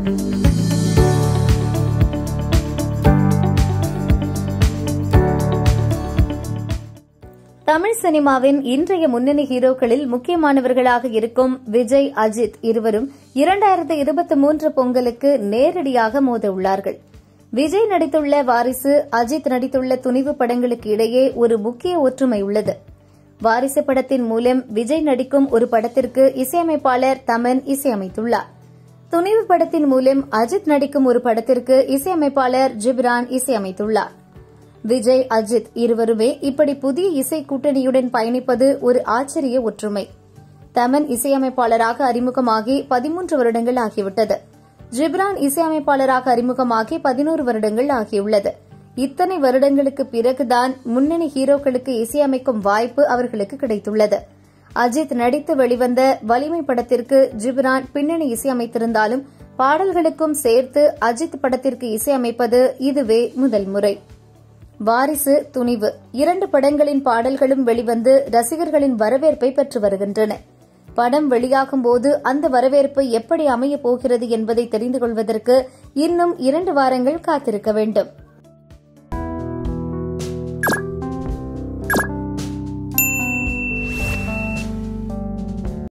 தமிழ் சினிமாவின் இன்றைய முன்னணி ஹீரோக்களில் முக்கியமானவர்களாக இருக்கும் விஜய் அஜித் இருவரும் இரண்டாயிரத்து இருபத்தி மூன்று பொங்கலுக்கு நேரடியாக மோத உள்ளார்கள் விஜய் நடித்துள்ள வாரிசு அஜித் நடித்துள்ள துணிவு படங்களுக்கு இடையே ஒரு முக்கிய ஒற்றுமை உள்ளது வாரிசு படத்தின் மூலம் விஜய் நடிக்கும் ஒரு படத்திற்கு இசையமைப்பாளர் தமன் இசையமைத்துள்ளார் துணிவு படத்தின் மூலம் அஜித் நடிக்கும் ஒரு படத்திற்கு இசையமைப்பாளர் ஜிப்ரான் இசையமைத்துள்ளார் விஜய் அஜித் இருவருமே இப்படி புதிய இசை கூட்டணியுடன் பயணிப்பது ஒரு ஆச்சரிய ஒற்றுமை தமன் இசையமைப்பாளராக அறிமுகமாகி பதிமூன்று வருடங்கள் ஆகிவிட்டது ஜிப்ரான் இசையமைப்பாளராக அறிமுகமாகி பதினோரு வருடங்கள் ஆகியுள்ளது இத்தனை வருடங்களுக்கு பிறகுதான் முன்னணி ஹீரோக்களுக்கு இசையமைக்கும் வாய்ப்பு அவர்களுக்கு கிடைத்துள்ளது அஜித் நடித்து வெளிவந்த வலிமை படத்திற்கு ஜிப்ரான் பின்னணி இசையமைத்திருந்தாலும் பாடல்களுக்கும் சேர்த்து அஜித் படத்திற்கு இசையமைப்பது இதுவே முதல் முறை வாரிசு துணிவு இரண்டு படங்களின் பாடல்களும் வெளிவந்து ரசிகர்களின் வரவேற்பை பெற்று வருகின்றன படம் வெளியாகும் போது அந்த வரவேற்பு எப்படி அமையப் போகிறது என்பதை தெரிந்து கொள்வதற்கு இன்னும் இரண்டு வாரங்கள் காத்திருக்க வேண்டும்